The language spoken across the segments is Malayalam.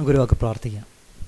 നമുക്കൊരു വാക്ക് പ്രാർത്ഥിക്കാം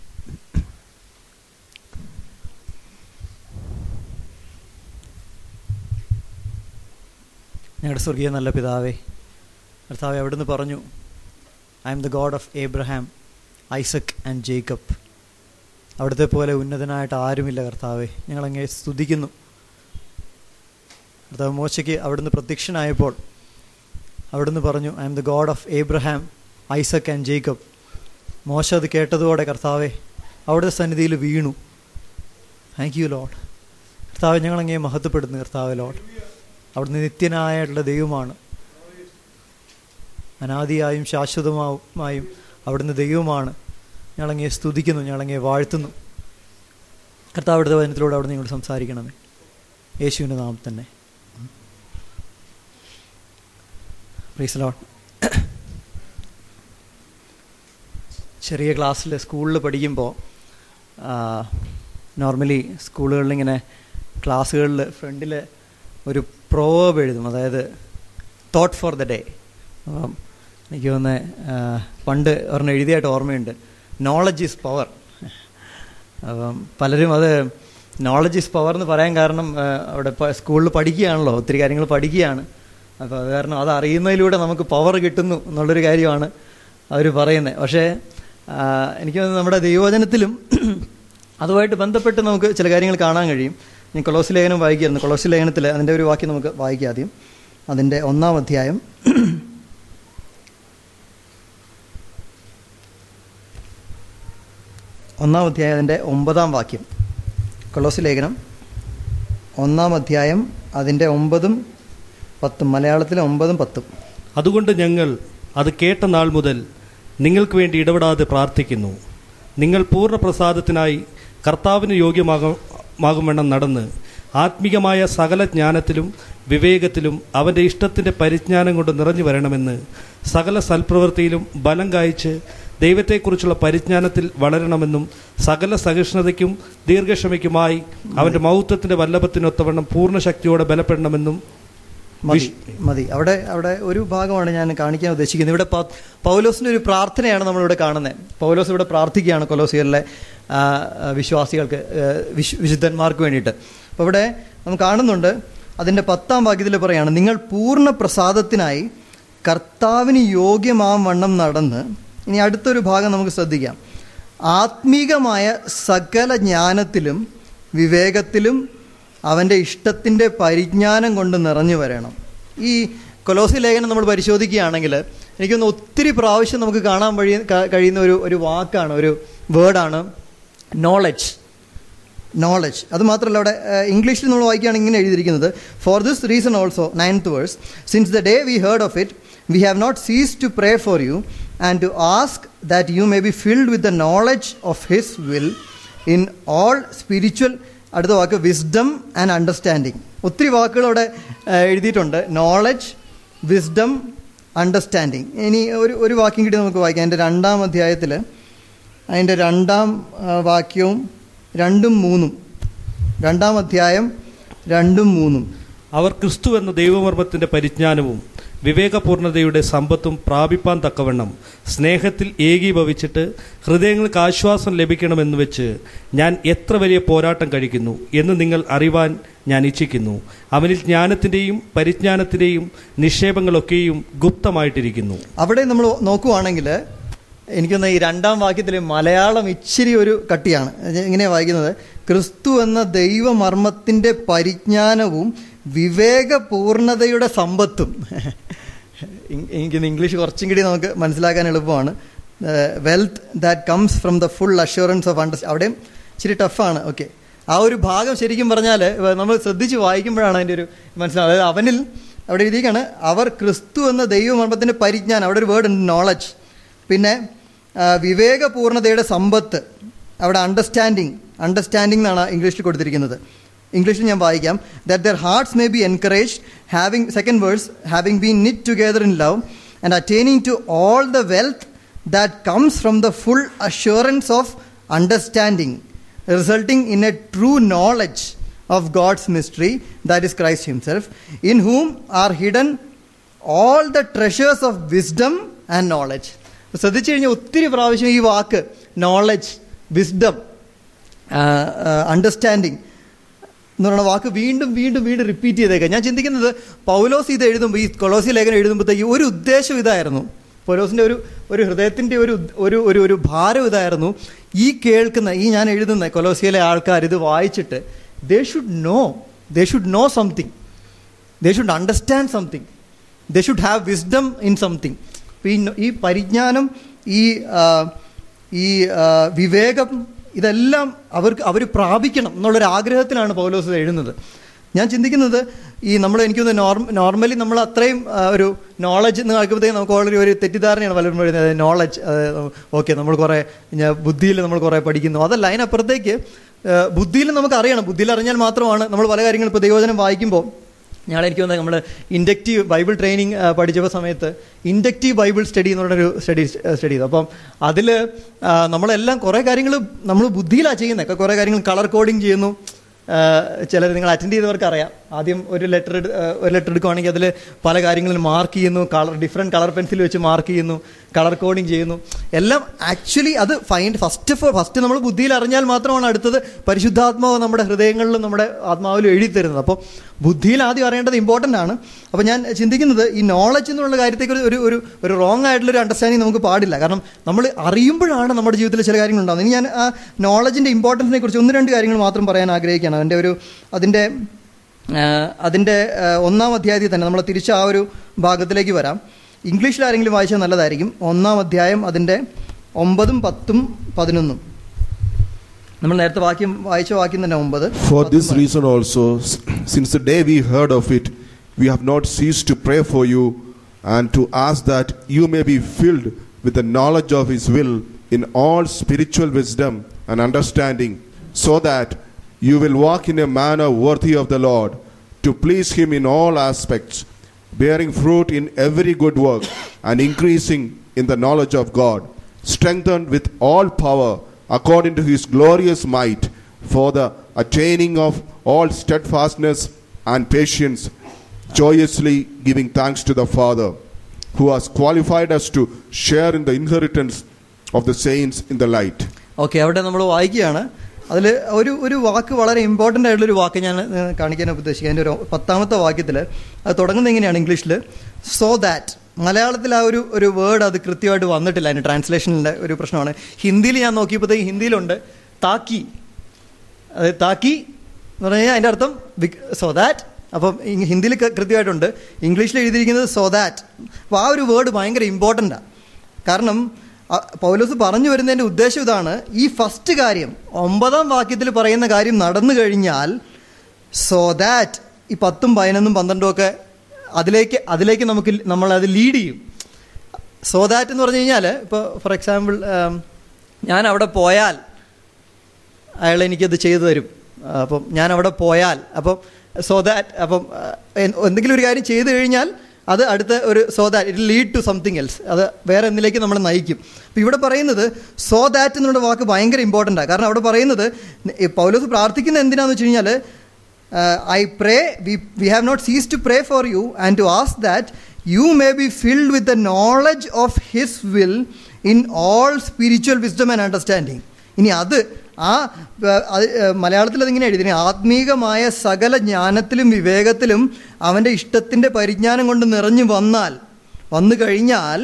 ഞങ്ങളുടെ സ്വർഗീയ നല്ല പിതാവേ കർത്താവെ അവിടുന്ന് പറഞ്ഞു I am the God of Abraham Isaac and Jacob അവിടുത്തെ പോലെ ഉന്നതനായിട്ട് ആരുമില്ല കർത്താവെ ഞങ്ങളങ്ങേ സ്തുതിക്കുന്നു കർത്താവ് മോശയ്ക്ക് അവിടുന്ന് പ്രത്യക്ഷനായപ്പോൾ അവിടുന്ന് പറഞ്ഞു I am the God of Abraham Isaac and Jacob മോശ അത് കേട്ടതോടെ കർത്താവെ അവിടുത്തെ സന്നിധിയിൽ വീണു താങ്ക് യു ലോഡ് കർത്താവ് ഞങ്ങളങ്ങേ മഹത്വപ്പെടുന്നു കർത്താവ് ലോഡ് അവിടുന്ന് നിത്യനായിട്ടുള്ള ദൈവമാണ് അനാദിയായും ശാശ്വതമായും അവിടുന്ന് ദൈവമാണ് ഞങ്ങളങ്ങേ സ്തുതിക്കുന്നു ഞങ്ങളങ്ങേ വാഴ്ത്തുന്നു കർത്താവ് അവിടുത്തെ വചനത്തിലൂടെ അവിടെ നിങ്ങളോട് സംസാരിക്കണമേ യേശുവിൻ്റെ നാമം തന്നെ പ്ലീസ് ലോട്ട് ചെറിയ ക്ലാസ്സിൽ സ്കൂളിൽ പഠിക്കുമ്പോൾ നോർമലി സ്കൂളുകളിൽ ഇങ്ങനെ ക്ലാസ്സുകളിൽ ഫ്രണ്ടിൽ ഒരു പ്രോവേബ് എഴുതും അതായത് തോട്ട് ഫോർ ദ ഡേ അപ്പം എനിക്ക് തോന്നുന്നത് പണ്ട് ഒരെണ്ണം എഴുതിയായിട്ട് ഓർമ്മയുണ്ട് നോളജ് ഈസ് പവർ അപ്പം പലരും അത് നോളജ് ഈസ് പവർ എന്ന് പറയാൻ കാരണം ആ, അവിടെ സ്കൂളിൽ പഠിക്കുകയാണല്ലോ ഒത്തിരി കാര്യങ്ങൾ പഠിക്കുകയാണ് അപ്പോൾ അത് കാരണം അത് അറിയുന്നതിലൂടെ നമുക്ക് പവർ കിട്ടുന്നു എന്നുള്ളൊരു കാര്യമാണ് അവർ പറയുന്നത് പക്ഷേ ആ, എനിക്ക് തോന്നുന്നു നമ്മുടെ ദൈവവചനത്തിലും അതുമായിട്ട് ബന്ധപ്പെട്ട് നമുക്ക് ചില കാര്യങ്ങൾ കാണാൻ കഴിയും ഞാൻ കൊളോസി ലേഖനം വായിക്കായിരുന്നു കൊളോസി ലേഖനത്തിൽ അതിൻ്റെ ഒരു വാക്യം നമുക്ക് വായിക്കാം ആദ്യം അതിൻ്റെ ഒന്നാം അധ്യായം ഒന്നാം അധ്യായം അതിൻ്റെ ഒമ്പതാം വാക്യം കൊളോസി ലേഖനം ഒന്നാം അധ്യായം അതിൻ്റെ ഒമ്പതും പത്തും മലയാളത്തിലെ ഒമ്പതും പത്തും അതുകൊണ്ട് ഞങ്ങൾ അത് കേട്ട നാൾ മുതൽ നിങ്ങൾക്ക് വേണ്ടി ഇടപെടാതെ പ്രാർത്ഥിക്കുന്നു നിങ്ങൾ പൂർണ്ണ പ്രസാദത്തിനായി കർത്താവിന് യോഗ്യമാകും നടന്ന് ആത്മീകമായ സകല ജ്ഞാനത്തിലും വിവേകത്തിലും അവൻ്റെ ഇഷ്ടത്തിൻ്റെ പരിജ്ഞാനം കൊണ്ട് നിറഞ്ഞു വരണമെന്ന് സകല സൽപ്രവൃത്തിയിലും ബലം കായ്ച്ച് ദൈവത്തെക്കുറിച്ചുള്ള പരിജ്ഞാനത്തിൽ വളരണമെന്നും സകല സഹിഷ്ണുതയ്ക്കും ദീർഘക്ഷമയ്ക്കുമായി അവൻ്റെ മൗത്വത്തിൻ്റെ വല്ലഭത്തിനൊത്തവണ്ണം പൂർണ്ണ ശക്തിയോടെ ബലപ്പെടണമെന്നും മതി മതി അവിടെ അവിടെ ഒരു ഭാഗമാണ് ഞാൻ കാണിക്കാൻ ഉദ്ദേശിക്കുന്നത് ഇവിടെ പ- പൗലോസിന്റെ ഒരു പ്രാർത്ഥനയാണ് നമ്മളിവിടെ കാണുന്നത് പൗലോസ് ഇവിടെ പ്രാർത്ഥിക്കുകയാണ് കൊലോസിയറിലെ ആ, ആ, വിശ്വാസികൾക്ക് ആ, വിശു- വിശുദ്ധന്മാർക്ക് വേണ്ടിയിട്ട് അപ്പോൾ ഇവിടെ നമ്മൾ കാണുന്നുണ്ട് അതിൻ്റെ പത്താം വാക്യത്തിൽ പറയാണ് നിങ്ങൾ പൂർണ്ണ പ്രസാദത്തിനായി കർത്താവിന് യോഗ്യമാം വണ്ണം നടന്ന് ഇനി അടുത്തൊരു ഭാഗം നമുക്ക് ശ്രദ്ധിക്കാം ആത്മീകമായ സകല ജ്ഞാനത്തിലും വിവേകത്തിലും അവൻ്റെ ഇഷ്ടത്തിൻ്റെ പരിജ്ഞാനം കൊണ്ട് നിറഞ്ഞു വരണം ഈ കൊലോസി ലേഖനം നമ്മൾ പരിശോധിക്കുകയാണെങ്കിൽ എനിക്കൊന്ന് ഒത്തിരി പ്രാവശ്യം നമുക്ക് കാണാൻ വഴി ക- കഴിയുന്ന ഒരു ഒരു വാക്കാണ് ഒരു വേർഡാണ് നോളജ് നോളജ് അത് മാത്രമല്ല അവിടെ ഏഹ്, ഇംഗ്ലീഷിൽ നമ്മൾ വായിക്കുകയാണ് ഇങ്ങനെ എഴുതിയിരിക്കുന്നത് for this reason also ninth verse since the day we heard of it we have not cease to pray for you and to ask that you may be filled with the knowledge of his will in all spiritual അടുത്ത വാക്ക് വിസ്ഡം ആൻഡ് അണ്ടർസ്റ്റാൻഡിങ് ഒത്തിരി വാക്കുകൾ അവിടെ ഏഹ്, എഴുതിയിട്ടുണ്ട് നോളജ് വിസ്ഡം അണ്ടർസ്റ്റാൻഡിങ് ഇനി ഒരു ഒരു വാക്യം കൂടി നമുക്ക് വായിക്കാം അതിൻ്റെ രണ്ടാം അധ്യായത്തിൽ അതിൻ്റെ രണ്ടാം ആ, വാക്യവും രണ്ടും മൂന്നും രണ്ടാം അധ്യായം രണ്ടും മൂന്നും അവർ ക്രിസ്തു എന്ന ദൈവമർമ്മത്തിന്റെ പരിജ്ഞാനവും വിവേകപൂർണതയുടെ സമ്പത്തും പ്രാപിപ്പാൻ തക്കവണ്ണം സ്നേഹത്തിൽ ഏകീഭവിച്ചിട്ട് ഹൃദയങ്ങൾക്ക് ആശ്വാസം ലഭിക്കണമെന്ന് വെച്ച് ഞാൻ എത്ര വലിയ പോരാട്ടം കഴിക്കുന്നു എന്ന് നിങ്ങൾ അറിവാൻ ഞാൻ ഇച്ഛിക്കുന്നു അവനിൽ ജ്ഞാനത്തിൻ്റെയും പരിജ്ഞാനത്തിൻ്റെയും നിക്ഷേപങ്ങളൊക്കെയും ഗുപ്തമായിട്ടിരിക്കുന്നു അവിടെ നമ്മൾ നോക്കുവാണെങ്കിൽ എനിക്കൊന്ന് ഈ രണ്ടാം വാക്യത്തിൽ മലയാളം ഇച്ചിരി ഒരു കട്ടിയാണ് ഇങ്ങനെയാണ് വായിക്കുന്നത് ക്രിസ്തു എന്ന ദൈവമർമ്മത്തിൻ്റെ പരിജ്ഞാനവും വിവേകപൂർണതയുടെ സമ്പത്തും ഇ- എനിക്കിന്ന് ഇംഗ്ലീഷ് കുറച്ചും കൂടി നമുക്ക് മനസ്സിലാക്കാൻ എളുപ്പമാണ് wealth that comes from the full assurance of under അവിടെയും ഇച്ചിരി ടഫാണ് ഓക്കെ ആ ഒരു ഭാഗം ശരിക്കും പറഞ്ഞാൽ നമ്മൾ ശ്രദ്ധിച്ച് വായിക്കുമ്പോഴാണ് അതിൻ്റെ ഒരു മനസ്സിലാവുക അതായത് അവനിൽ അവിടെ എഴുതിയിരിക്കുകയാണ് അവർ ക്രിസ്തു എന്ന ദൈവമർമ്മത്തിൻ്റെ പരിജ്ഞാനം അവിടെ ഒരു വേർഡ് ഉണ്ട് നോളജ് പിന്നെ ആ, വിവേകപൂർണതയുടെ സമ്പത്ത് അവിടെ അണ്ടർസ്റ്റാൻഡിങ് അണ്ടർസ്റ്റാൻഡിങ് എന്നാണ് ഇംഗ്ലീഷിൽ കൊടുത്തിരിക്കുന്നത് ഇംഗ്ലീഷിൽ ഞാൻ വായിക്കാം that their hearts may be encourage having second verse having been knit together in love and attaining to all the wealth that comes from the full assurance of understanding resulting in a true knowledge of God's mystery, that is Christ Himself, in whom are hidden all the treasures of wisdom and knowledge. ശ്രദ്ധിച്ചു കഴിഞ്ഞാൽ ഒത്തിരി പ്രാവശ്യം ഈ വാക്ക് നോളജ് വിസ്ഡം അണ്ടർസ്റ്റാൻഡിങ് എന്ന് പറയുന്ന വാക്ക് വീണ്ടും വീണ്ടും വീണ്ടും റിപ്പീറ്റ് ചെയ്തേക്കാം ഞാൻ ചിന്തിക്കുന്നത് പൗലോസ് ഇത് എഴുതുമ്പോൾ ഈ കൊളോസി ലേഖനം എഴുതുമ്പോഴത്തേക്ക് ഒരു ഉദ്ദേശം ഇതായിരുന്നു പൗലോസിൻ്റെ ഒരു ഒരു ഹൃദയത്തിൻ്റെ ഒരു ഒരു ഒരു ഒരു ഭാരം ഇതായിരുന്നു ഈ കേൾക്കുന്ന ഈ ഞാൻ എഴുതുന്ന കൊലോസിയിലെ ആൾക്കാർ ഇത് വായിച്ചിട്ട് they should know they should know something they should understand something they should have wisdom in something ഈ ഈ പരിജ്ഞാനം ഈ ആ, ഈ ആ, വിവേകം ഇതെല്ലാം അവർക്ക് അവർ പ്രാപിക്കണം എന്നുള്ളൊരു ആഗ്രഹത്തിലാണ് പൗലോസ് ഇത് എഴുതുന്നത് ഞാൻ ചിന്തിക്കുന്നത് ഈ നമ്മൾ എനിക്കൊന്ന് നോർമ നോർമലി നമ്മൾ അത്രയും ആ, ഒരു നോളജ് എന്ന് കേൾക്കുമ്പോഴത്തേക്ക് നമുക്ക് ഓൾറെഡി ഒരു തെറ്റിദ്ധാരണയാണ് പലരും പറയുന്നത് നോളജ് ഓക്കെ നമ്മൾ കുറേ ബുദ്ധിയിൽ നമ്മൾ കുറേ പഠിക്കുന്നു അതല്ല അതിനപ്പുറത്തേക്ക് ആ, ബുദ്ധിയിൽ നമുക്ക് അറിയണം ബുദ്ധിയിൽ അറിഞ്ഞാൽ മാത്രമാണ് നമ്മൾ പല കാര്യങ്ങളും ഇപ്പോൾ ദൈവജനം വായിക്കുമ്പോൾ ഞങ്ങൾ എനിക്ക് തോന്നുന്നത് നമ്മൾ ഇൻഡക്റ്റീവ് ബൈബിൾ ട്രെയിനിങ് പഠിച്ചപ്പോൾ സമയത്ത് ഇൻഡക്റ്റീവ് ബൈബിൾ സ്റ്റഡി എന്ന് പറഞ്ഞൊരു സ്റ്റഡി സ്റ്റഡി ചെയ്തു അപ്പം അതിൽ നമ്മളെല്ലാം കുറേ കാര്യങ്ങൾ നമ്മൾ ബുദ്ധിയിലാണ് ചെയ്യുന്നത് കുറേ കാര്യങ്ങൾ കളർ കോഡിങ് ചെയ്യുന്നു ചിലർ നിങ്ങൾ അറ്റൻഡ് ചെയ്തവർക്ക് അറിയാം ആദ്യം ഒരു ലെറ്റർ ഒരു ലെറ്റർ എടുക്കുവാണെങ്കിൽ അതിൽ പല കാര്യങ്ങളും മാർക്ക് ചെയ്യുന്നു കളർ ഡിഫറെൻറ്റ് കളർ പെൻസിൽ വെച്ച് മാർക്ക് ചെയ്യുന്നു കളർ കോഡിങ് ചെയ്യുന്നു എല്ലാം ആക്ച്വലി അത് ഫൈൻഡ് ഫസ്റ്റ് ഓഫ് ഫസ്റ്റ് നമ്മൾ ബുദ്ധിയിൽ അറിഞ്ഞാൽ മാത്രമാണ് അടുത്തത് പരിശുദ്ധാത്മാവ് നമ്മുടെ ഹൃദയങ്ങളിലും നമ്മുടെ ആത്മാവിലും എഴുതി തരുന്നത് അപ്പോൾ ബുദ്ധിയിൽ ആദ്യം അറിയേണ്ടത് ഇമ്പോർട്ടൻ്റ് ആണ് അപ്പോൾ ഞാൻ ചിന്തിക്കുന്നത് ഈ നോളജ് എന്നുള്ള കാര്യത്തേക്ക് ഒരു ഒരു ഒരു റോങ് ആയിട്ടുള്ളൊരു അണ്ടർസ്റ്റാൻഡിങ് നമുക്ക് പാടില്ല കാരണം നമ്മൾ അറിയുമ്പോഴാണ് നമ്മുടെ ജീവിതത്തിൽ ചില കാര്യങ്ങൾ ഉണ്ടാകുന്നത് ഇനി ഞാൻ ആ നോളജിൻ്റെ ഇമ്പോർട്ടൻസിനെ കുറിച്ച് ഒന്ന് രണ്ട് കാര്യങ്ങൾ മാത്രം പറയാൻ ആഗ്രഹിക്കുകയാണ് അതിൻ്റെ ഒരു അതിൻ്റെ അതിൻ്റെ ഒന്നാം അധ്യായത്തിൽ തന്നെ നമ്മൾ തിരിച്ച് ആ ഒരു ഭാഗത്തിലേക്ക് വരാം ഇംഗ്ലീഷിൽ ആരെങ്കിലും വായിച്ചാൽ നല്ലതായിരിക്കും ഒന്നാം അധ്യായം അതിൻ്റെ ഒമ്പതും പത്തും പതിനൊന്നും നമ്മൾ നേരത്തെ വാക്യം വായിച്ച വാക്യം തന്നെ ഒമ്പത് For this reason also, s- since the day we heard of it, we have not ceased to pray for you and to ask that you may be filled with the knowledge of His will in all spiritual wisdom and understanding, so that you will walk in a manner worthy of the Lord, to please Him in all aspects, bearing fruit in every good work and increasing in the knowledge of God, strengthened with all power according to his glorious might, for the attaining of all steadfastness and patience, joyously giving thanks to the Father, who has qualified us to share in the inheritance of the saints in the light. Okay അവിടെ നമ്മൾ വായിക്കുകയാണ് അതിൽ ഒരു ഒരു വാക്ക് വളരെ ഇമ്പോർട്ടൻ്റ് ആയിട്ടുള്ളൊരു വാക്ക് ഞാൻ ഏഹ്, കാണിക്കാൻ ഉദ്ദേശിക്കുക അതിൻ്റെ ഒരു പത്താമത്തെ വാക്യത്തിൽ അത് തുടങ്ങുന്നത് എങ്ങനെയാണ് ഇംഗ്ലീഷിൽ സോ ദാറ്റ് മലയാളത്തിൽ ആ ഒരു ഒരു വേർഡ് അത് കൃത്യമായിട്ട് വന്നിട്ടില്ല അതിൻ്റെ ട്രാൻസ്ലേഷനിലെ ഒരു പ്രശ്നമാണ് ഹിന്ദിയിൽ ഞാൻ നോക്കിയപ്പോഴത്തേക്ക് ഹിന്ദിയിലുണ്ട് താക്കി അത് താക്കി എന്ന് പറഞ്ഞു കഴിഞ്ഞാൽ അതിൻ്റെ അർത്ഥം സോ ദാറ്റ് അപ്പം ഇങ് ഹിന്ദിയിൽ ക- കൃത്യമായിട്ടുണ്ട് ഇംഗ്ലീഷിൽ എഴുതിയിരിക്കുന്നത് സോ ദാറ്റ് അപ്പോൾ ആ ഒരു വേർഡ് ഭയങ്കര ഇമ്പോർട്ടൻ്റാണ് കാരണം അ- പൗലോസ് പറഞ്ഞു വരുന്നതിൻ്റെ ഉദ്ദേശം ഇതാണ് ഈ ഫസ്റ്റ് കാര്യം ഒമ്പതാം വാക്യത്തിൽ പറയുന്ന കാര്യം നടന്നു കഴിഞ്ഞാൽ സോ ദാറ്റ് ഈ പത്തും പതിനൊന്നും പന്ത്രണ്ടും ഒക്കെ അതിലേക്ക് അതിലേക്ക് നമുക്ക് നമ്മൾ അത് ലീഡ് ചെയ്യും സോ ദാറ്റ് എന്ന് പറഞ്ഞു കഴിഞ്ഞാൽ ഇപ്പോൾ ഫോർ എക്സാമ്പിൾ ഞാൻ അവിടെ പോയാൽ അയാൾ എനിക്കത് ചെയ്തു തരും ആ, അപ്പം ഞാൻ അവിടെ പോയാൽ അപ്പം സോ ദാറ്റ് അപ്പം ആ, എൻ- എന്തെങ്കിലും ഒരു കാര്യം ചെയ്തു കഴിഞ്ഞാൽ അത് അടുത്ത ഒരു so that it lead to something else അത് വേറെ എന്തിലേക്ക് നമ്മൾ നയിക്കും അപ്പം ഇവിടെ പറയുന്നത് സോ ദാറ്റ് എന്നുള്ള വാക്ക് ഭയങ്കര ഇമ്പോർട്ടൻ്റ് ആണ് കാരണം അവിടെ പറയുന്നത് ഈ പൗലോസ് പ്രാർത്ഥിക്കുന്ന എന്തിനാന്ന് വെച്ച് കഴിഞ്ഞാൽ I pray we we have not cease to pray for you and to ask that you may be filled with the knowledge of his will in all spiritual wisdom and understanding ഇനി അത് ആ ഏഹ്, അത്, ഏഹ്, മലയാളത്തിൽ അതിങ്ങനെ എഴുതി ആത്മീകമായ സകല ജ്ഞാനത്തിലും വിവേകത്തിലും അവൻ്റെ ഇഷ്ടത്തിൻ്റെ പരിജ്ഞാനം കൊണ്ട് നിറഞ്ഞു വന്നാൽ വന്നു കഴിഞ്ഞാൽ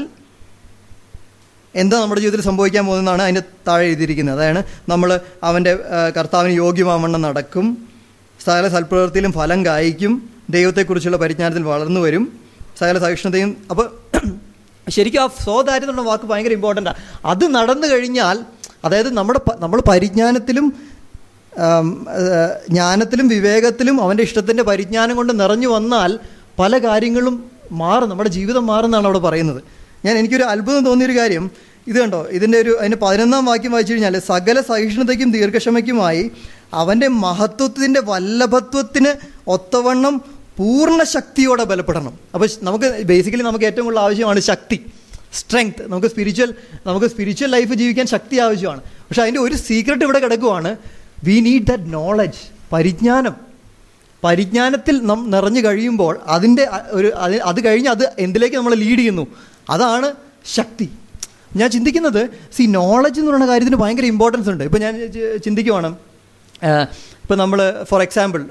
എന്താ നമ്മുടെ ജീവിതത്തിൽ സംഭവിക്കാൻ പോകുന്നതാണ് അതിൻ്റെ താഴെ എഴുതിയിരിക്കുന്നത് അതാണ് നമ്മൾ അവൻ്റെ ഏഹ്, കർത്താവിന് യോഗ്യമാവണ്ണം നടക്കും സകല സൽപ്രവൃത്തിയിലും ഫലം കായ്ക്കും ദൈവത്തെക്കുറിച്ചുള്ള പരിജ്ഞാനത്തിൽ വളർന്നു വരും സകല സഹിഷ്ണുതയും അപ്പോൾ ശരിക്കും ആ സോ ദാറ്റ് എന്നുള്ള വാക്ക് ഭയങ്കര ഇമ്പോർട്ടൻ്റാണ് അത് നടന്നു കഴിഞ്ഞാൽ അതായത് നമ്മുടെ പ- നമ്മൾ പരിജ്ഞാനത്തിലും ആം, ഏഹ്, ജ്ഞാനത്തിലും വിവേകത്തിലും അവൻ്റെ ഇഷ്ടത്തിൻ്റെ പരിജ്ഞാനം കൊണ്ട് നിറഞ്ഞു വന്നാൽ പല കാര്യങ്ങളും മാറും നമ്മുടെ ജീവിതം മാറുമെന്നാണ് അവിടെ പറയുന്നത് ഞാൻ എനിക്കൊരു അത്ഭുതം തോന്നിയൊരു കാര്യം ഇത് കണ്ടോ ഇതിൻ്റെ ഒരു അതിൻ്റെ പതിനൊന്നാം വാക്യം വായിച്ചു കഴിഞ്ഞാൽ സകല സഹിഷ്ണുതയ്ക്കും ദീർഘക്ഷമയ്ക്കുമായി അവൻ്റെ മഹത്വത്തിൻ്റെ വല്ലഭത്വത്തിന് ഒത്തവണ്ണം പൂർണ്ണ ശക്തിയോടെ ബലപ്പെടണം അപ്പോൾ നമുക്ക് ബേസിക്കലി നമുക്ക് ഏറ്റവും കൂടുതൽ ആവശ്യമാണ് ശക്തി സ്ട്രെങ്ത് നമുക്ക് സ്പിരിച്വൽ നമുക്ക് സ്പിരിച്വൽ ലൈഫ് ജീവിക്കാൻ ശക്തി ആവശ്യമാണ് പക്ഷേ അതിൻ്റെ ഒരു സീക്രട്ട് ഇവിടെ കിടക്കുവാണ് വി നീഡ് ദറ്റ് നോളജ് പരിജ്ഞാനം പരിജ്ഞാനത്തിൽ നം നിറഞ്ഞു കഴിയുമ്പോൾ അതിൻ്റെ അ- ഒരു അത് അത് കഴിഞ്ഞ് അത് എന്തിലേക്ക് നമ്മൾ ലീഡ് ചെയ്യുന്നു അതാണ് ശക്തി ഞാൻ ചിന്തിക്കുന്നത് സി നോളജ് എന്ന് പറയുന്ന കാര്യത്തിന് ഭയങ്കര ഇമ്പോർട്ടൻസ് ഉണ്ട് ഇപ്പോൾ ഞാൻ ചി- ചിന്തിക്കുവാണ് ഇപ്പോൾ നമ്മൾ for example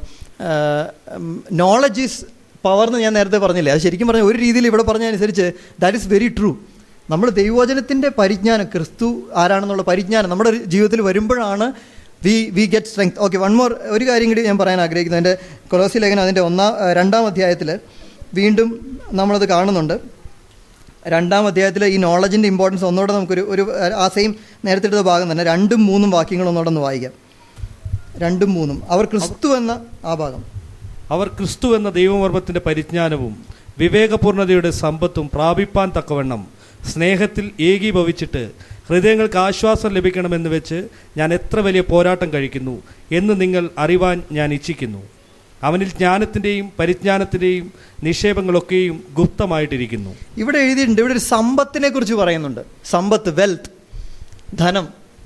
knowledge is power എന്ന് ഞാൻ നേരത്തെ പറഞ്ഞില്ലേ അത് ശരിക്കും പറഞ്ഞാൽ ഒരു രീതിയിൽ ഇവിടെ പറഞ്ഞ അനുസരിച്ച് ദാറ്റ് ഇസ് വെരി ട്രൂ നമ്മൾ ദൈവവചനത്തിൻ്റെ പരിജ്ഞാനം ക്രിസ്തു ആരാണെന്നുള്ള പരിജ്ഞാനം നമ്മുടെ ഒരു ജീവിതത്തിൽ വരുമ്പോഴാണ് we we get strength okay one more ഒരു കാര്യം കൂടി ഞാൻ പറയാൻ ആഗ്രഹിക്കുന്നു എൻ്റെ കൊലോസി ലേഖനം അതിൻ്റെ ഒന്നാം ഏഹ് രണ്ടാം അധ്യായത്തിൽ വീണ്ടും നമ്മളത് കാണുന്നുണ്ട് രണ്ടാം അധ്യായത്തിൽ ഈ നോളജിൻ്റെ ഇമ്പോർട്ടൻസ് ഒന്നുകൂടെ നമുക്കൊരു ഒരു ആ സെയിം നേരത്തെ എടുത്ത ഭാഗം തന്നെ രണ്ടും മൂന്നും വാക്യങ്ങൾ ഒന്നുകൂടെ ഒന്ന് വായിക്കാം രണ്ടും മൂന്നും അവർ ക്രിസ്തു എന്ന ആ ഭാഗം അവർ ക്രിസ്തു എന്ന ദൈവമർമ്മത്തിന്റെ പരിജ്ഞാനവും വിവേകപൂർണതയുടെ സമ്പത്തും പ്രാപിപ്പാൻ തക്കവണ്ണം സ്നേഹത്തിൽ ഏകീഭവിച്ചിട്ട് ഹൃദയങ്ങൾക്ക് ആശ്വാസം ലഭിക്കണമെന്ന് വെച്ച് ഞാൻ എത്ര വലിയ പോരാട്ടം കഴിക്കുന്നു എന്ന് നിങ്ങൾ അറിവാൻ ഞാൻ ഇച്ഛിക്കുന്നു അവനിൽ ജ്ഞാനത്തിൻ്റെയും പരിജ്ഞാനത്തിൻ്റെയും നിക്ഷേപങ്ങളൊക്കെയും ഗുപ്തമായിട്ടിരിക്കുന്നു ഇവിടെ എഴുതിയിട്ടുണ്ട് ഇവിടെ ഒരു സമ്പത്തിനെ കുറിച്ച് പറയുന്നുണ്ട് സമ്പത്ത് വെൽത്ത് ധനം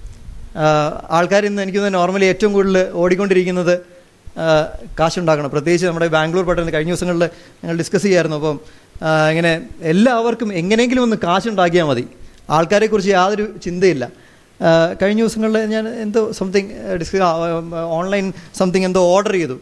ആൾക്കാർ ഇന്ന് എനിക്ക് തോന്നുന്നു നോർമലി ഏറ്റവും കൂടുതൽ ഓടിക്കൊണ്ടിരിക്കുന്നത് ആ, കാശുണ്ടാക്കണം പ്രത്യേകിച്ച് നമ്മുടെ ബാംഗ്ലൂർ പട്ടണത്തിൽ കഴിഞ്ഞ ദിവസങ്ങളിൽ ഞങ്ങൾ ഡിസ്കസ് ചെയ്യായിരുന്നു അപ്പം ആ, ഇങ്ങനെ എല്ലാവർക്കും എങ്ങനെയെങ്കിലും ഒന്ന് കാശുണ്ടാക്കിയാൽ മതി ആൾക്കാരെക്കുറിച്ച് യാതൊരു ചിന്തയില്ല ആ, കഴിഞ്ഞ ദിവസങ്ങളിൽ ഞാൻ എന്തോ സംതിങ് ഡിസ്കസ് ഓൺലൈൻ സംതിങ് എന്തോ ഓർഡർ ചെയ്തു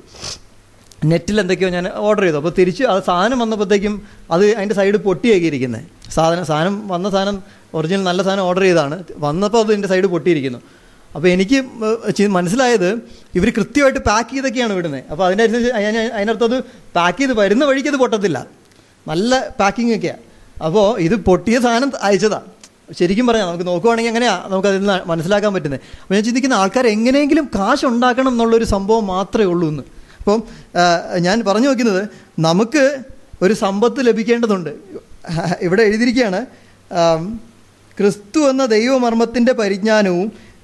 നെറ്റിൽ എന്തൊക്കെയോ ഞാൻ ഓർഡർ ചെയ്തു അപ്പോൾ തിരിച്ച് അത് സാധനം വന്നപ്പോഴത്തേക്കും അത് അതിൻ്റെ സൈഡ് പൊട്ടിയാക്കിയിരിക്കുന്നത് സാധനം സാധനം വന്ന സാധനം ഒറിജിനൽ നല്ല സാധനം ഓർഡർ ചെയ്താണ് വന്നപ്പോൾ അത് എൻ്റെ സൈഡ് പൊട്ടിയിരിക്കുന്നു അപ്പോൾ എനിക്ക് ഏഹ്, ചി- മനസ്സിലായത് ഇവർ കൃത്യമായിട്ട് പാക്ക് ചെയ്തൊക്കെയാണ് വിടുന്നത് അപ്പോൾ അതിൻ്റെ അനുസരിച്ച് അതിന് അതിനർത്ഥം അത് പാക്ക് ചെയ്ത് വരുന്ന വഴിക്ക് അത് പൊട്ടത്തില്ല നല്ല പാക്കിംഗ് ഒക്കെയാണ് അപ്പോൾ ഇത് പൊട്ടിയ സാധനം അയച്ചതാണ് ശരിക്കും പറയാം നമുക്ക് നോക്കുവാണെങ്കിൽ എങ്ങനെയാണ് നമുക്ക് അതിൽ നിന്ന് മനസ്സിലാക്കാൻ പറ്റുന്നത് അപ്പോൾ ഞാൻ ചിന്തിക്കുന്ന ആൾക്കാർ എങ്ങനെയെങ്കിലും കാശ് ഉണ്ടാക്കണം എന്നുള്ളൊരു സംഭവം മാത്രമേ ഉള്ളൂ എന്ന് അപ്പം ആ, ഞാൻ പറഞ്ഞു നോക്കുന്നത് നമുക്ക് ഒരു സമ്പത്ത് ലഭിക്കേണ്ടതുണ്ട് ഇവിടെ എഴുതിയിരിക്കുകയാണ് ആം, ക്രിസ്തു എന്ന ദൈവമർമ്മത്തിൻ്റെ പരിജ്ഞാനവും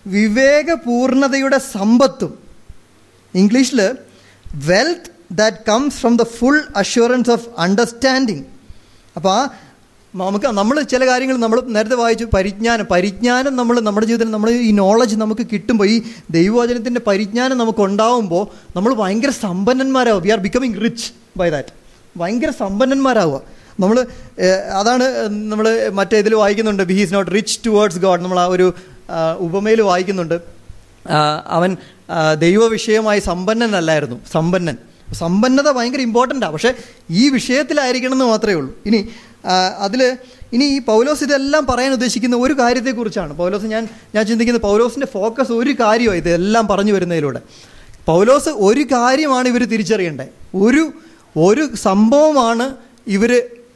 വിവേകപൂർണതയുടെ സമ്പത്തും ഇംഗ്ലീഷിൽ wealth that comes from the full assurance of understanding അപ്പോൾ ആ നമുക്ക് നമ്മൾ ചില കാര്യങ്ങൾ നമ്മൾ നേരത്തെ വായിച്ചു പരിജ്ഞാനം പരിജ്ഞാനം നമ്മൾ നമ്മുടെ ജീവിതത്തിൽ നമ്മൾ ഈ നോളജ് നമുക്ക് കിട്ടുമ്പോൾ ഈ ദൈവവചനത്തിൻ്റെ പരിജ്ഞാനം നമുക്ക് ഉണ്ടാവുമ്പോൾ നമ്മൾ ഭയങ്കര സമ്പന്നന്മാരാകും we are becoming rich by that ഭയങ്കര സമ്പന്നന്മാരാവുക നമ്മൾ അതാണ് നമ്മൾ മറ്റേ ഇതിൽ വായിക്കുന്നുണ്ട് be is not rich towards God നമ്മൾ ആ ഒരു ഉപമയിൽ വായിക്കുന്നുണ്ട് ആ, അവൻ ആ, ദൈവവിഷയമായി സമ്പന്നനല്ലായിരുന്നു സമ്പന്നൻ സമ്പന്നത ഭയങ്കര ഇമ്പോർട്ടൻ്റാണ് പക്ഷേ ഈ വിഷയത്തിലായിരിക്കണം എന്ന് മാത്രമേ ഉള്ളൂ ഇനി അതിൽ ഇനി ഈ പൗലോസ് ഇതെല്ലാം പറയാൻ ഉദ്ദേശിക്കുന്ന ഒരു കാര്യത്തെക്കുറിച്ചാണ് പൗലോസ് ഞാൻ ഞാൻ ചിന്തിക്കുന്നത് പൗലോസിൻ്റെ ഫോക്കസ് ഒരു കാര്യമാണ് ഇതെല്ലാം പറഞ്ഞു വരുന്നതിലൂടെ പൗലോസ് ഒരു കാര്യമാണ് ഇവർ തിരിച്ചറിയേണ്ടത് ഒരു ഒരു സംഭവമാണ് ഇവർ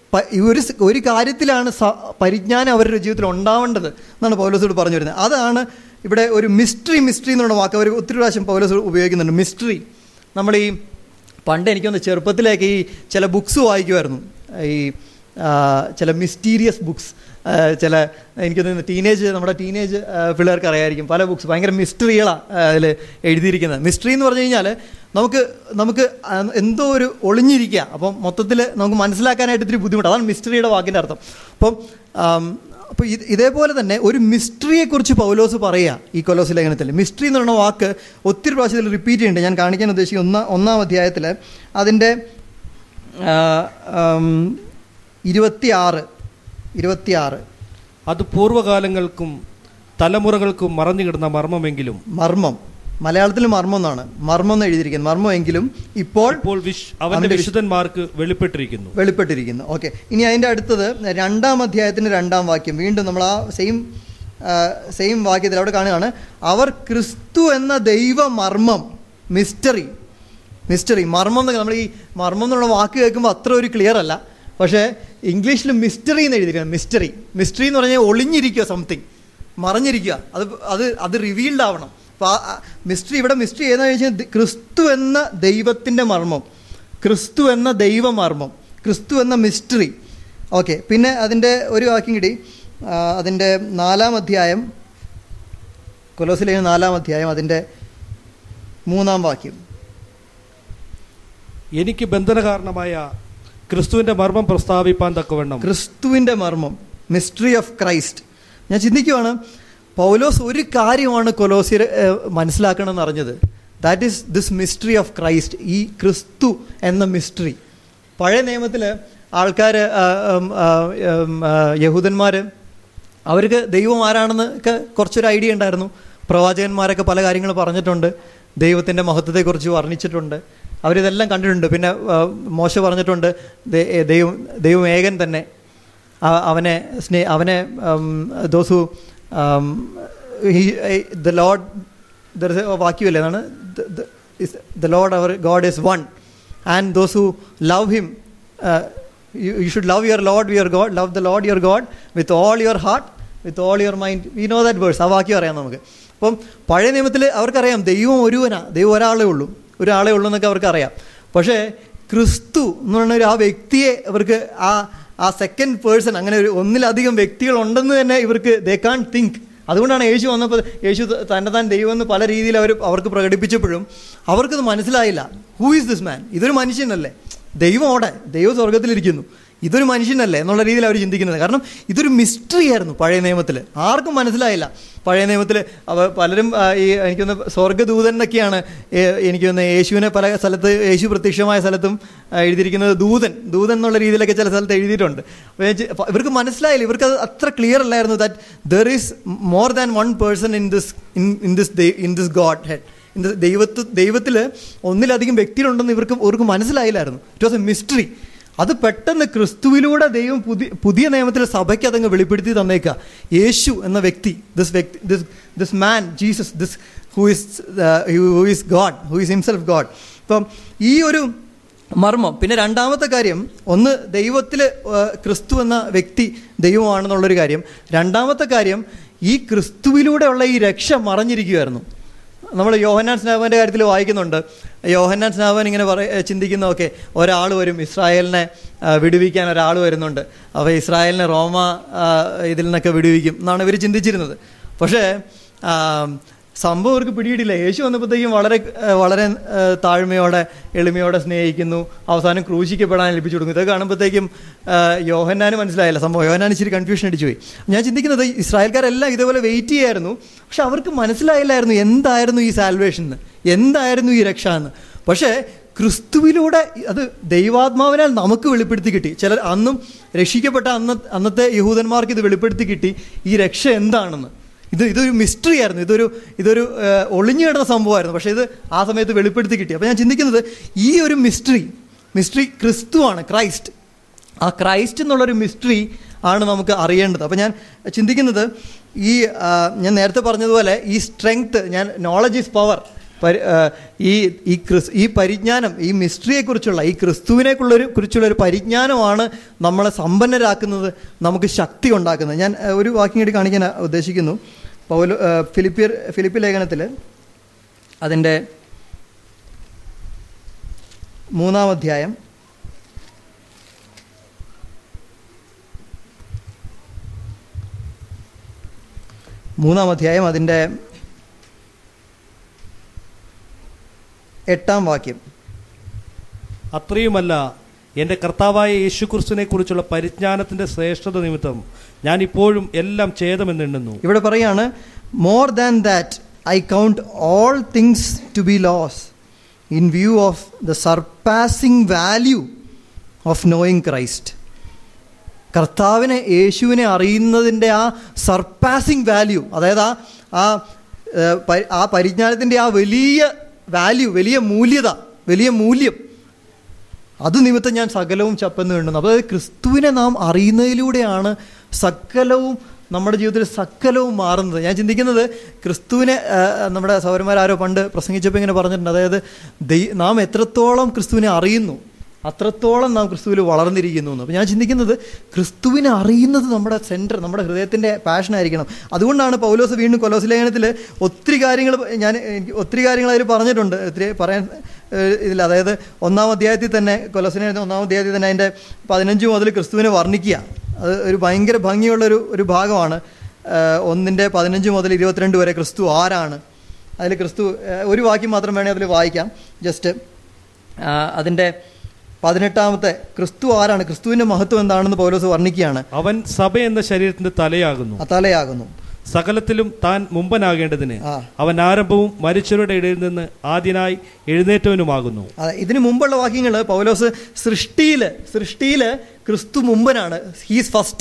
ഒരു സ് ഒരു കാര്യത്തിലാണ് സ- പരിജ്ഞാനം അവരുടെ ജീവിതത്തിൽ ഉണ്ടാവേണ്ടത് എന്നാണ് പൗലോസോട് പറഞ്ഞു വരുന്നത് അതാണ് ഇവിടെ ഒരു മിസ്റ്ററി മിസ്റ്ററി എന്നുള്ള വാക്ക് അവർ ഒത്തിരി പ്രാവശ്യം പൗലോസ് ഉപയോഗിക്കുന്നുണ്ട് മിസ്റ്ററി നമ്മൾ ഈ പണ്ട് എനിക്കൊന്ന് ചെറുപ്പത്തിലേക്ക് ഈ ചില ബുക്സ് വായിക്കുമായിരുന്നു ഈ ആ, ചില മിസ്റ്റീരിയസ് ബുക്സ് ചില എനിക്ക് തോന്നുന്നു ടീനേജ് നമ്മുടെ ടീനേജ് പിള്ളേർക്ക് അറിയായിരിക്കും പല ബുക്സ് ഭയങ്കര മിസ്റ്ററികളാണ് അതിൽ എഴുതിയിരിക്കുന്നത് മിസ്റ്ററി എന്ന് പറഞ്ഞു കഴിഞ്ഞാൽ നമുക്ക് നമുക്ക് ആ, എന്തോ ഒരു ഒളിഞ്ഞിരിക്കുക അപ്പം മൊത്തത്തിൽ നമുക്ക് മനസ്സിലാക്കാനായിട്ട് ഇത്തിരി ബുദ്ധിമുട്ട് അതാണ് മിസ്റ്ററിയുടെ വാക്കിൻ്റെ അർത്ഥം അപ്പം ആം, അപ്പോൾ ഇത് ഇതേപോലെ തന്നെ ഒരു മിസ്റ്ററിയെക്കുറിച്ച് പൗലോസ് പറയുക ഈ കൊലോസ് ലേഖനത്തിൽ മിസ്റ്ററി എന്ന് പറയുന്ന വാക്ക് ഒത്തിരി പ്രാവശ്യത്തിൽ റിപ്പീറ്റ് ചെയ്യുന്നുണ്ട് ഞാൻ കാണിക്കാൻ ഉദ്ദേശിക്കുന്ന ഒന്നാം ഒന്നാം അധ്യായത്തിൽ അതിൻ്റെ ആ, ആം, ഇരുപത്തിയാറ് ഇരുപത്തിയാറ് അത് പൂർവ്വകാലങ്ങൾക്കും തലമുറകൾക്കും മറഞ്ഞു കിടന്ന മർമ്മമെങ്കിലും മർമ്മം മലയാളത്തിൽ മർമ്മം എന്നാണ് മർമ്മം എന്ന് എഴുതിയിരിക്കുന്നത് മർമ്മം എങ്കിലും ഇപ്പോൾ ഇപ്പോൾ വിശ് അവന്റെ അവന്റെ വിശ്- വിശുദ്ധന്മാർക്ക് വെളിപ്പെട്ടിരിക്കുന്നു വെളിപ്പെട്ടിരിക്കുന്നു ഓക്കെ ഇനി അതിൻ്റെ അടുത്തത് രണ്ടാം അധ്യായത്തിൻ്റെ രണ്ടാം വാക്യം വീണ്ടും നമ്മൾ ആ സെയിം സെയിം വാക്യത്തിൽ അവിടെ കാണുകയാണ് അവർ ക്രിസ്തു എന്ന ദൈവ മർമ്മം മിസ്റ്ററി മിസ്റ്ററി മർമ്മം എന്നൊക്കെ നമ്മൾ ഈ മർമ്മം എന്നുള്ള വാക്ക് കേൾക്കുമ്പോൾ അത്ര ഒരു ക്ലിയർ അല്ല പക്ഷേ ഇംഗ്ലീഷിൽ മിസ്റ്ററി എന്ന് എഴുതിയിരിക്കുന്നത് മിസ്റ്ററി മിസ്റ്ററി എന്ന് പറഞ്ഞാൽ ഒളിഞ്ഞിരിക്കുക സംതിങ് മറഞ്ഞിരിക്കുക അത് അത് അത് റിവീൽഡ് ആവണം അപ്പോൾ ആ മിസ്റ്ററി ഇവിടെ മിസ്റ്ററി ഏതാണെന്ന് വെച്ചാൽ ദ- ക്രിസ്തു എന്ന ദൈവത്തിൻ്റെ മർമ്മം ക്രിസ്തു എന്ന ദൈവമർമ്മം ക്രിസ്തു എന്ന മിസ്റ്ററി ഓക്കെ പിന്നെ അതിൻ്റെ ഒരു വാക്യം കിട്ടി ആ, അതിൻ്റെ നാലാം അധ്യായം കൊലോസിലെ നാലാം അധ്യായം അതിൻ്റെ മൂന്നാം വാക്യം എനിക്ക് ബന്ധനകാരണമായ ക്രിസ്തുവിന്റെ മർമ്മം പ്രസ്താവിപ്പാൻ തക്കവണ്ണം ക്രിസ്തുവിൻ്റെ മർമ്മം മിസ്റ്ററി ഓഫ് ക്രൈസ്റ്റ് ഞാൻ ചിന്തിക്കുവാണ് പൗലോസ് ഒരു കാര്യമാണ് കൊലോസിയർ മനസ്സിലാക്കണമെന്ന് അറിഞ്ഞത് that is this mystery of Christ ഈ ക്രിസ്തു എന്ന മിസ്റ്ററി പഴയ നിയമത്തിൽ ആൾക്കാർ യഹൂദന്മാർ അവർക്ക് ദൈവം ആരാണെന്ന് ഒക്കെ കുറച്ചൊരു ഐഡിയ ഉണ്ടായിരുന്നു പ്രവാചകന്മാരൊക്കെ പല കാര്യങ്ങൾ പറഞ്ഞിട്ടുണ്ട് ദൈവത്തിൻ്റെ മഹത്വത്തെക്കുറിച്ച് വർണ്ണിച്ചിട്ടുണ്ട് അവരിതെല്ലാം കണ്ടിട്ടുണ്ട് പിന്നെ ആ, മോശ പറഞ്ഞിട്ടുണ്ട് ദൈ- ഏ, ദൈവം ദൈവം ഏകൻ തന്നെ ആ- അവനെ സ്നേ അവനെ ദോസു ദ ലോഡ് വാക്യമല്ലേ എന്നാണ് the lord our God is one and those who love him you should love your lord your God love the lord your God with all your heart with all your mind we know that verse ആ വാക്യം അറിയാം നമുക്ക് അപ്പം പഴയ നിയമത്തിൽ അവർക്കറിയാം ദൈവം ഒരുവനാ ദൈവം ഒരാളേ ഉള്ളൂ ഒരാളേ ഉള്ളൂ എന്നൊക്കെ അവർക്കറിയാം പക്ഷേ ക്രിസ്തു എന്ന് പറഞ്ഞ ഒരു ആ വ്യക്തിയെ അവർക്ക് ആ ആ സെക്കൻഡ് പേഴ്സൺ അങ്ങനെ ഒരു ഒന്നിലധികം വ്യക്തികൾ ഉണ്ടെന്ന് തന്നെ ഇവർക്ക് ദേ കാൺ തിങ്ക് അതുകൊണ്ടാണ് യേശു വന്നപ്പോൾ യേശു ത- തന്നെ താൻ ദൈവം എന്ന് പല രീതിയിൽ അവർ അവർക്ക് പ്രകടിപ്പിച്ചപ്പോഴും അവർക്കത് മനസ്സിലായില്ല ഹൂ ഈസ് ദിസ് മാൻ ഇതൊരു മനുഷ്യനല്ലേ ദൈവം ഓടെ ദൈവം സ്വർഗത്തിലിരിക്കുന്നു ഇതൊരു മനുഷ്യനല്ലേ എന്നുള്ള രീതിയിൽ അവർ ചിന്തിക്കുന്നത് കാരണം ഇതൊരു മിസ്റ്ററി ആയിരുന്നു പഴയ നിയമത്തിൽ ആർക്കും മനസ്സിലായില്ല പഴയ നിയമത്തിൽ അവ പലരും ആ, ഈ എനിക്കൊന്ന് സ്വർഗ്ഗദൂതൻ എന്നൊക്കെയാണ് ഏ- എനിക്ക് തോന്നുന്നത് യേശുവിനെ പല സ്ഥലത്ത് യേശു പ്രത്യക്ഷമായ സ്ഥലത്തും ആ, എഴുതിയിരിക്കുന്നത് ദൂതൻ ദൂതൻ എന്നുള്ള രീതിയിലൊക്കെ ചില സ്ഥലത്ത് എഴുതിയിട്ടുണ്ട് അപ്പോൾ ഞാൻ ചി- അപ്പോൾ ഇവർക്ക് മനസ്സിലായില്ല ഇവർക്ക് അത് അത്ര ക്ലിയർ അല്ലായിരുന്നു that there is more than one person in this in in this in this Godhead in the ദൈവത്ത് ദൈവത്തിൽ ഒന്നിലധികം വ്യക്തികളുണ്ടെന്ന് ഇവർക്ക് ഇവർക്ക് മനസ്സിലായില്ലായിരുന്നു ഇറ്റ് വാസ് എ മിസ്റ്ററി അത് പെട്ടെന്ന് ക്രിസ്തുവിലൂടെ ദൈവം പുതിയ പുതിയ നിയമത്തിൽ സഭയ്ക്ക് അതങ്ങ് വെളിപ്പെടുത്തി തന്നേക്കുക യേശു എന്ന വ്യക്തി ദിസ് വ്യക്തി this this man Jesus this who is who is God who is himself God ഇപ്പം ഈ ഒരു മർമ്മം പിന്നെ രണ്ടാമത്തെ കാര്യം ഒന്ന് ദൈവത്തിൽ ക്രിസ്തു എന്ന വ്യക്തി ദൈവമാണെന്നുള്ളൊരു കാര്യം രണ്ടാമത്തെ കാര്യം ഈ ക്രിസ്തുവിലൂടെയുള്ള ഈ രക്ഷ മറഞ്ഞിരിക്കുമായിരുന്നു നമ്മൾ യോഹന്നാൻ സ്നാപൻ്റെ കാര്യത്തിൽ വായിക്കുന്നുണ്ട് യോഹന്നാൻ സ്നാപൻ ഇങ്ങനെ പറയ ചിന്തിക്കുന്നതൊക്കെ ഒരാൾ വരും ഇസ്രായേലിനെ ആ, വിടുവിക്കാൻ ഒരാൾ വരുന്നുണ്ട് അപ്പോൾ ഇസ്രായേലിനെ റോമ ആ, ഇതിൽ നിന്നൊക്കെ വിടുവിക്കും എന്നാണ് ഇവർ ചിന്തിച്ചിരുന്നത് പക്ഷേ ആ, സംഭവം അവർക്ക് പിടിയിട്ടില്ല യേശു വന്നപ്പോഴത്തേക്കും വളരെ ആ, വളരെ ആ, താഴ്മയോടെ എളിമയോടെ സ്നേഹിക്കുന്നു അവസാനം ക്രൂശിക്കപ്പെടാൻ ഏൽപ്പിച്ചു കൊടുക്കും ഇതൊക്കെ കാണുമ്പോഴത്തേക്കും ആ, യോഹന്നാന് മനസ്സിലായില്ല സംഭവം യോഹന്നാൻ ഇച്ചിരി കൺഫ്യൂഷൻ അടിച്ചു പോയി ഞാൻ ചിന്തിക്കുന്നത് ഇസ്രായേൽക്കാരെല്ലാം ഇതേപോലെ വെയിറ്റ് ചെയ്യായിരുന്നു പക്ഷെ അവർക്ക് മനസ്സിലായില്ലായിരുന്നു എന്തായിരുന്നു ഈ സാൽവേഷൻ എന്ന് എന്തായിരുന്നു ഈ രക്ഷ എന്ന് പക്ഷേ ക്രിസ്തുവിലൂടെ അത് ദൈവാത്മാവിനാൽ നമുക്ക് വെളിപ്പെടുത്തി കിട്ടി ചിലർ അന്നും രക്ഷിക്കപ്പെട്ട അന്ന അന്നത്തെ യഹൂദന്മാർക്ക് ഇത് വെളിപ്പെടുത്തി കിട്ടി ഈ രക്ഷ എന്താണെന്ന് ഇത് ഇതൊരു മിസ്റ്ററി ആയിരുന്നു ഇതൊരു ഇതൊരു ഏഹ്, ഒളിഞ്ഞു കിടന്ന സംഭവമായിരുന്നു പക്ഷേ ഇത് ആ സമയത്ത് വെളിപ്പെടുത്തി കിട്ടി അപ്പോൾ ഞാൻ ചിന്തിക്കുന്നത് ഈ ഒരു മിസ്റ്ററി മിസ്റ്ററി ക്രിസ്തുവാണ് ക്രൈസ്റ്റ് ആ ക്രൈസ്റ്റ് എന്നുള്ളൊരു മിസ്റ്ററി ആണ് നമുക്ക് അറിയേണ്ടത് അപ്പോൾ ഞാൻ ചിന്തിക്കുന്നത് ഈ ആ, ഞാൻ നേരത്തെ പറഞ്ഞതുപോലെ ഈ സ്ട്രെങ്ത് ഞാൻ നോളജ് ഈസ് പവർ പരി ആ, ഈ ഈ ക്രിസ് ഈ പരിജ്ഞാനം ഈ മിസ്റ്ററിയെക്കുറിച്ചുള്ള ഈ ക്രിസ്തുവിനെ കുറിച്ചുള്ളൊരു കുറിച്ചുള്ളൊരു പരിജ്ഞാനമാണ് നമ്മളെ സമ്പന്നരാക്കുന്നത് നമുക്ക് ശക്തി ഉണ്ടാക്കുന്നത് ഞാൻ ആ, ഒരു വാക്യം കൂടി കാണിക്കാൻ ഉദ്ദേശിക്കുന്നു പൗല ആ, ഫിലിപ്പിയർ ഫിലിപ്പി ലേഖനത്തിൽ അതിൻ്റെ മൂന്നാം അധ്യായം മൂന്നാം അധ്യായം അതിൻ്റെ എട്ടാം വാക്യം അത്രയുമല്ല എൻ്റെ കർത്താവായ യേശുക്രിസ്തുവിനെ കുറിച്ചുള്ള പരിജ്ഞാനത്തിന്റെ ശ്രേഷ്ഠത നിമിത്തം ഞാൻ ഇപ്പോഴും എല്ലാം ഛേദമെന്നെണ്ണുന്നു ഇവിടെ പറയാണ് more than that I count all things to be loss in view of the surpassing value of knowing Christ കർത്താവിനെ യേശുവിനെ അറിയുന്നതിൻ്റെ ആ സർപ്പാസിംഗ് വാല്യൂ അതായത് ആ ആ ഏഹ്, പരി- ആ പരിജ്ഞാനത്തിൻ്റെ ആ വലിയ വാല്യൂ വലിയ മൂല്യത വലിയ മൂല്യം അത് നിമിത്തം ഞാൻ സകലവും ചപ്പെന്ന് വേണ്ടുന്നു അപ്പോൾ അതായത് ക്രിസ്തുവിനെ നാം അറിയുന്നതിലൂടെയാണ് സകലവും നമ്മുടെ ജീവിതത്തിൽ സകലവും മാറുന്നത് ഞാൻ ചിന്തിക്കുന്നത് ക്രിസ്തുവിനെ ആ, നമ്മുടെ സൗരന്മാരാരോ പണ്ട് പ്രസംഗിച്ചപ്പോൾ ഇങ്ങനെ പറഞ്ഞിട്ടുണ്ട് അതായത് ദൈ- നാം എത്രത്തോളം ക്രിസ്തുവിനെ അറിയുന്നു അത്രത്തോളം നാം ക്രിസ്തുവിൽ വളർന്നിരിക്കുന്നു എന്ന് അപ്പോൾ ഞാൻ ചിന്തിക്കുന്നത് ക്രിസ്തുവിനെ അറിയുന്നത് നമ്മുടെ സെൻറ്റർ നമ്മുടെ ഹൃദയത്തിൻ്റെ പാഷനായിരിക്കണം അതുകൊണ്ടാണ് പൗലോസ് വീണ്ടും കൊലോസ് ലേഖനത്തിൽ ഒത്തിരി കാര്യങ്ങൾ ഞാൻ എനിക്ക് ഒത്തിരി കാര്യങ്ങൾ അതിൽ പറഞ്ഞിട്ടുണ്ട് ഒത്തിരി പറയാൻ ഏഹ്, ഇതില്ല അതായത് ഒന്നാം അധ്യായത്തിൽ തന്നെ കൊലോസിനെ ഒന്നാം അധ്യായത്തിൽ തന്നെ അതിൻ്റെ പതിനഞ്ച് മുതൽ ക്രിസ്തുവിനെ വർണ്ണിക്കുക അത് ഒരു ഭയങ്കര ഭംഗിയുള്ളൊരു ഒരു ഭാഗമാണ് ഏഹ്, ഒന്നിൻ്റെ പതിനഞ്ച് മുതൽ ഇരുപത്തിരണ്ട് വരെ ക്രിസ്തു ആരാണ് അതിൽ ക്രിസ്തു ഏഹ്, ഒരു വാക്യം മാത്രം വേണേൽ അതിൽ വായിക്കാം ജസ്റ്റ് അതിൻ്റെ പതിനെട്ടാമത്തെ ക്രിസ്തു ആരാണ് ക്രിസ്തുവിൻ്റെ മഹത്വം എന്താണെന്ന് പൗലോസ് വർണ്ണിക്കുകയാണ് അവൻ സഭ എന്ന ശരീരത്തിന്റെ തലയാകുന്നു അത്താലയാകുന്നു സകലത്തിലും താൻ മുമ്പനാകേണ്ടതിന് ആ. അവൻ ആരംഭവും മരിച്ചവരുടെ ഇടയിൽ നിന്ന് ആദ്യനായി എഴുന്നേറ്റവനുമാകുന്നു അതെ ഇതിനു മുമ്പുള്ള വാക്യങ്ങൾ പൗലോസ് സൃഷ്ടിയിൽ സൃഷ്ടിയിൽ ക്രിസ്തു മുമ്പനാണ് ഹീസ് ഫസ്റ്റ്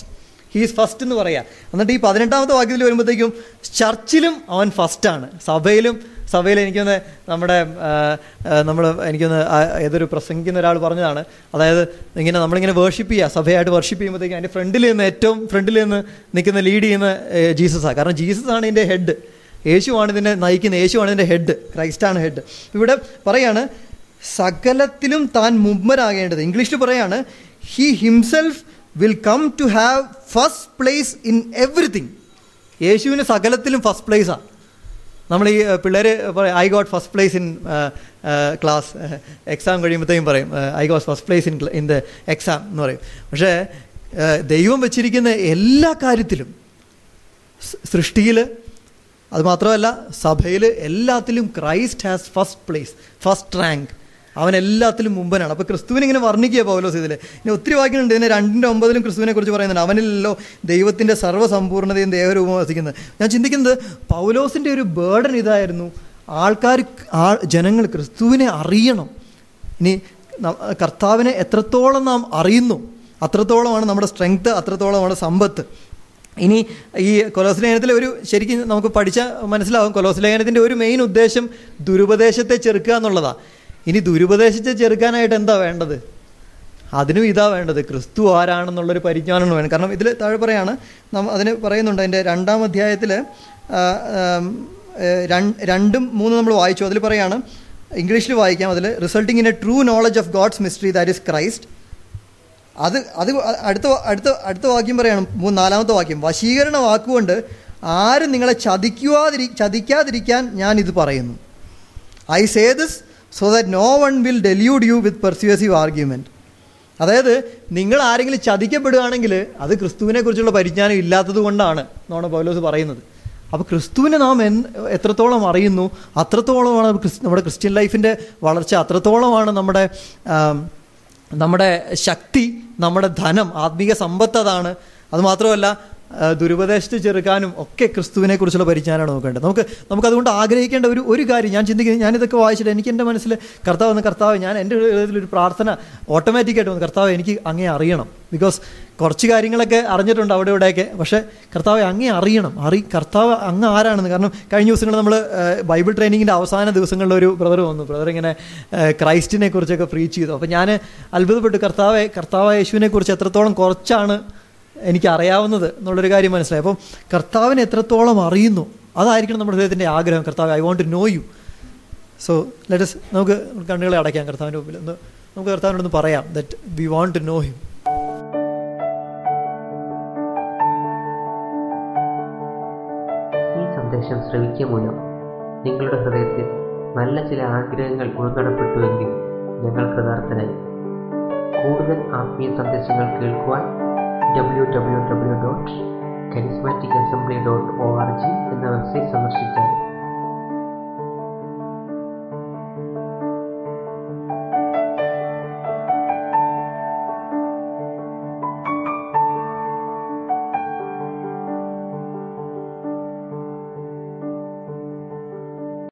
ഹീസ് ഫസ്റ്റ് എന്ന് പറയാം എന്നിട്ട് ഈ പതിനെട്ടാമത്തെ വാക്യത്തിൽ വരുമ്പോഴത്തേക്കും ചർച്ചിലും അവൻ ഫസ്റ്റാണ് സഭയിലും സഭയിൽ എനിക്കൊന്ന് നമ്മുടെ നമ്മൾ എനിക്കൊന്ന് ആ, ഏതൊരു പ്രസംഗിക്കുന്ന ഒരാൾ പറഞ്ഞതാണ് അതായത് ഇങ്ങനെ നമ്മളിങ്ങനെ വേർഷിപ്പ് ചെയ്യുക സഭയായിട്ട് വർഷിപ്പ് ചെയ്യുമ്പോഴത്തേക്കും അതിൻ്റെ ഫ്രണ്ടിൽ നിന്ന് ഏറ്റവും ഫ്രണ്ടിൽ നിന്ന് നിൽക്കുന്ന ലീഡ് ചെയ്യുന്ന ഏഹ്, ജീസസാണ് കാരണം ജീസസ് ആണ് ഇതിൻ്റെ ഹെഡ് യേശുവാണ് ഇതിനെ നയിക്കുന്ന യേശുവാണ് ഇതിൻ്റെ ഹെഡ് ക്രൈസ്റ്റാണ് ഹെഡ് ഇവിടെ പറയാണ് സകലത്തിലും താൻ മുമ്പരാകേണ്ടത് ഇംഗ്ലീഷിൽ പറയാണ് he himself will come to have first place in everything യേശുവിന് സകലത്തിലും ഫസ്റ്റ് പ്ലേസാണ് നമ്മൾ ഈ പിള്ളേർ I got first place in class exam കഴിയുമ്പോഴത്തേക്കും പറയും I got first place in in the exam എന്ന് പറയും പക്ഷേ ഏഹ്, ദൈവം വെച്ചിരിക്കുന്ന എല്ലാ കാര്യത്തിലും സൃഷ്ടിയിൽ അത് മാത്രമല്ല സഭയിൽ എല്ലാത്തിലും Christ has first place first rank അവൻ എല്ലാത്തിലും മുമ്പനാണ് അപ്പോൾ ക്രിസ്തുവിനെ ഇങ്ങനെ വർണ്ണിക്കുക പൗലോസ് ഇതിൽ ഇനി ഒത്തിരി വാക്യങ്ങളുണ്ട് ഇതിന് രണ്ടിൻ്റെ ഒമ്പതിലും ക്രിസ്തുവിനെ കുറിച്ച് പറയുന്നുണ്ട് അവനിലല്ലോ ദൈവത്തിൻ്റെ സർവ്വസമ്പൂർണ്ണതയും ദേവരൂപം വസിക്കുന്നത് ഞാൻ ചിന്തിക്കുന്നത് പൗലോസിൻ്റെ ഒരു ബേർഡൻ ഇതായിരുന്നു ആൾക്കാർ ആ ജനങ്ങൾ ക്രിസ്തുവിനെ അറിയണം ഇനി ന- കർത്താവിനെ എത്രത്തോളം നാം അറിയുന്നു അത്രത്തോളമാണ് നമ്മുടെ സ്ട്രെങ്ത് അത്രത്തോളമാണ് സമ്പത്ത് ഇനി ഈ കൊലോസ് ലേഖനത്തിലെ ഒരു ശരിക്കും നമുക്ക് പഠിച്ച മനസ്സിലാവും കൊലോസ് ലേഖനത്തിൻ്റെ ഒരു മെയിൻ ഉദ്ദേശം ദുരുപദേശത്തെ ചെറുക്കുക എന്നുള്ളതാണ് ഇനി ദുരുപദേശത്തെ ചെറുക്കാനായിട്ട് എന്താ വേണ്ടത് അതിനും ഇതാ വേണ്ടത് ക്രിസ്തു ആരാണെന്നുള്ളൊരു പരിജ്ഞാനം വേണം കാരണം ഇതിൽ താഴെ പറയാണ് നമ്മ അതിന് പറയുന്നുണ്ട് അതിൻ്റെ രണ്ടാം അധ്യായത്തിൽ രണ്ടും മൂന്നും നമ്മൾ വായിച്ചു അതിൽ പറയാണ് ഇംഗ്ലീഷിൽ വായിക്കാം അതിൽ resulting in a true knowledge of God's mystery that is Christ അത് അത് അടുത്ത അടുത്ത അടുത്ത വാക്യം പറയണം മൂന്ന് നാലാമത്തെ വാക്യം വശീകരണ വാക്കുകൊണ്ട് ആരും നിങ്ങളെ ചതിക്കുവാതിരി ചതിക്കാതിരിക്കാൻ ഞാൻ ഇത് പറയുന്നു I say this so that no one will delude you with persuasive argument അതായത് നിങ്ങൾ ആരെങ്കിലും ചതിക്കപ്പെടുകയാണെങ്കിൽ അത് ക്രിസ്തുവിനെ കുറിച്ചുള്ള പരിജ്ഞാനം ഇല്ലാത്തത് കൊണ്ടാണ് എന്നാണ് പൗലോസ് പറയുന്നത് അപ്പോൾ ക്രിസ്തുവിനെ നാം എൻ എത്രത്തോളം അറിയുന്നു അത്രത്തോളമാണ് ക്രിസ് നമ്മുടെ ക്രിസ്ത്യൻ ലൈഫിൻ്റെ വളർച്ച അത്രത്തോളമാണ് നമ്മുടെ ആം, നമ്മുടെ ശക്തി നമ്മുടെ ധനം ആത്മീക സമ്പത്ത് അതാണ് അതുമാത്രമല്ല ആ, ദുരുപദേശത്തെ ചെറുക്കാനും ഒക്കെ ക്രിസ്തുവിനെ കുറിച്ചുള്ള പരിജ്ഞാനമാണ് നോക്കേണ്ടത് നമുക്ക് നമുക്ക് അതുകൊണ്ട് ആഗ്രഹിക്കേണ്ട ഒരു ഒരു കാര്യം ഞാൻ ചിന്തിക്കുന്നത് ഞാനിതൊക്കെ വായിച്ചിട്ട് എനിക്ക് എൻ്റെ മനസ്സിൽ കർത്താവ് എന്ന് കർത്താവ് ഞാൻ എൻ്റെ ഹൃദയത്തിൽ ഒരു പ്രാർത്ഥന ഓട്ടോമാറ്റിക്കായിട്ട് വന്നു കർത്താവ് എനിക്ക് അങ്ങേ അറിയണം ബിക്കോസ് കുറച്ച് കാര്യങ്ങളൊക്കെ അറിഞ്ഞിട്ടുണ്ട് അവിടെ ഇവിടെയൊക്കെ പക്ഷേ കർത്താവ് അങ്ങേ അറിയണം അറി കർത്താവ് അങ്ങ് ആരാണെന്ന് കാരണം കഴിഞ്ഞ ദിവസങ്ങൾ നമ്മൾ ബൈബിൾ ട്രെയിനിങ്ങിൻ്റെ അവസാന ദിവസങ്ങളിൽ ഒരു ബ്രദർ വന്നു ബ്രദർ ഇങ്ങനെ ഏഹ്, ക്രൈസ്റ്റിനെ കുറിച്ചൊക്കെ പ്രീച്ച് ചെയ്തു അപ്പോൾ ഞാൻ അത്ഭുതപ്പെട്ടു കർത്താവെ കർത്താവ് യേശുവിനെ കുറിച്ച് എത്രത്തോളം കുറച്ചാണ് എനിക്ക് അറിയാവുന്നത് എന്നുള്ളൊരു കാര്യം മനസ്സിലായി അപ്പം കർത്താവിനെ എത്രത്തോളം അറിയുന്നു അതായിരിക്കണം നമ്മുടെ ഹൃദയത്തിൻ്റെ ആഗ്രഹം കർത്താവ് I want to know you so let's നമുക്ക് കണ്ണുകളെ അടയ്ക്കാം കർത്താവിൻ്റെ മുമ്പിൽ ഒന്ന് നമുക്ക് കർത്താവിനോടൊന്ന് പറയാം that we want to know him ഈ സന്ദേശം ശ്രവിക്കുക മൂലം നിങ്ങളുടെ ഹൃദയത്തിൽ നല്ല ചില ആഗ്രഹങ്ങൾ ഉൾക്കടപ്പെട്ടുവെങ്കിൽ ഞങ്ങൾ കൃതാർത്ഥരായി കൂടുതൽ ആത്മീയ സന്ദേശങ്ങൾ കേൾക്കുവാൻ W W W dot charismatic assembly dot O R G എന്ന വെബ്സൈറ്റ് സന്ദർശിച്ചാൽ